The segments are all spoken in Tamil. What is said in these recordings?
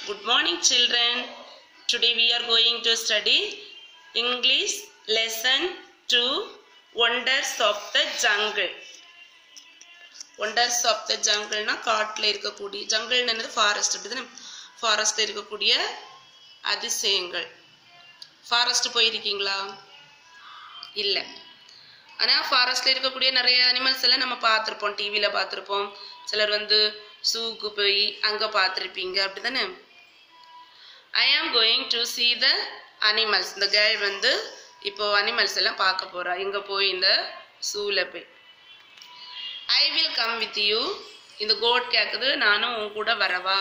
Good morning, children. Today we are going to study English lesson 2 Wonders of the Jungle. Wonders of the ஜங்கிள்னா காட்டில் இருக்கக்கூடிய ஜங்கிள்னு என்னது ஃபாரஸ்ட் அப்படிதானே ஃபாரஸ்ட்ல இருக்கக்கூடிய அதிசயங்கள் ஃபாரஸ்ட் போயிருக்கீங்களா இல்லை ஆனால் ஃபாரஸ்ட்ல இருக்கக்கூடிய நிறைய அனிமல்ஸ் எல்லாம் நம்ம பார்த்துருப்போம் டிவியில் பார்த்துருப்போம் சிலர் வந்து சூக்கு போய் அங்கே பார்த்துருப்பீங்க அப்படிதானே I am going to see the animals இந்த கேர்ள் வந்து இப்போ அனிமல்ஸ் எல்லாம் பார்க்க போறா இங்கே போய் இந்த சூவில் போய் I will come with you இந்த கோட் கேட்குது நானும் உன் கூட வரவா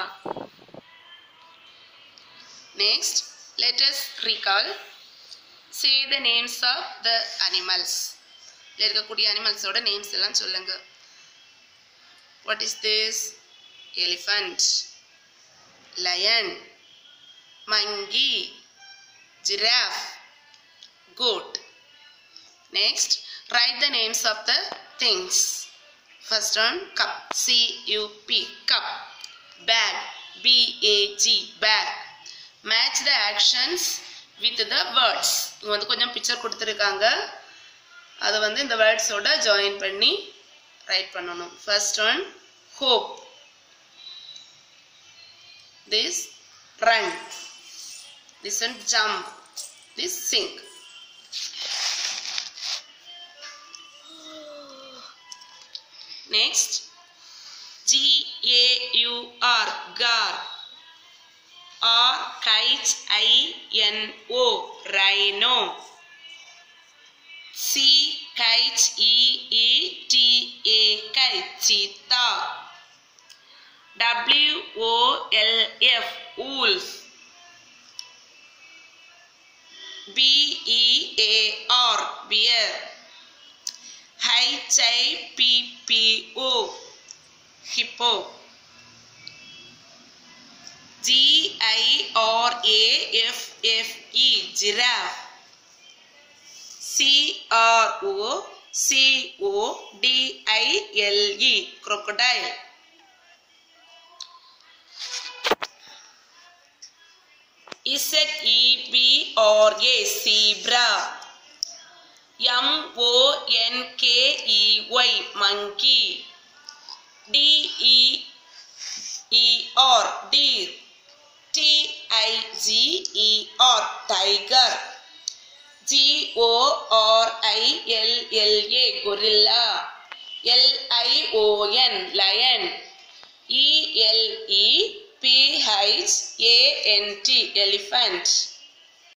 next let's recall say the names of the animals இருக்கக்கூடிய அனிமல்ஸோட நேம்ஸ் எல்லாம் சொல்லுங்க what is this elephant lion monkey giraffe goat next write the names of the things first one cup c u p cup bag b a g bag match the actions with the words இங்க வந்து கொஞ்சம் பிக்சர் கொடுத்துருக்காங்க அதை வந்து இந்த வேர்ட்ஸோட ஜாயின் பண்ணி ரைட் பண்ணணும் first one hop this run this one jump this sink next g a u r gar r kite i n o rhino c kite e e t a kite cheetah W O L F wolf B E A R bear H I P P O hippo G I R A F F E giraffe C R O C O D I L E crocodile Z E B R A zebra M O N K E Y monkey D E E R deer T I G E R tiger G O R I L L A gorilla L I O N lion E L E P H A N T elephant